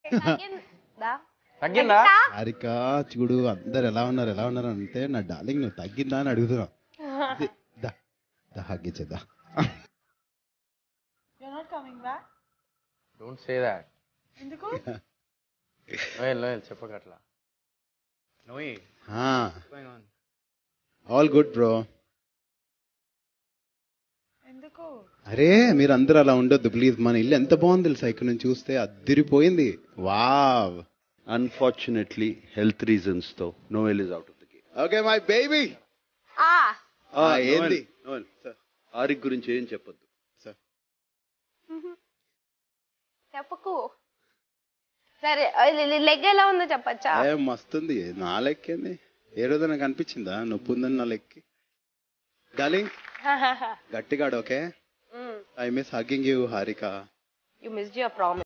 తగ్గిందా తగ్గిందా హారిక చూడు అందరు ఎలా ఉన్నారు ఎలా ఉన్నారు అంటే నా డార్లింగ్ నువ్వు తగ్గిందా అని అడుగుతున్నా ఇది, దా దా హగ్గిచ్చేదా You're not coming back? Don't say that ఎందుకు నోయల్ నోయల్ చెప్పకట్లా నోయి ఆల్ గుడ్ బ్రో ఎందుకు అరే మీరు అందరూ అలా ఉండొద్దు ప్లీజ్ మన ఇల్లు ఎంత బాగుంది తెలుసా ఇక్కడ నుంచి చూస్తే అద్దిరిపోయింది వావ్ అన్ఫార్చునేట్లీ హెల్త్ రీజన్స్ తో Noel is out of the game okay my baby ఆ ఏంది ఆరిక్ గురించి ఏం చెప్పొద్దు చెప్పకు సరే లెగ్ ఎలా ఉందో చెప్పచ్చా ఏ మస్తుంది నా లెక్కేంది ఏ రోజు నాకు అనిపించిందా నొప్పి ఉందని నా లెక్కి డార్లింగ్ గట్టిగా okay I miss hugging you Harika you missed your promise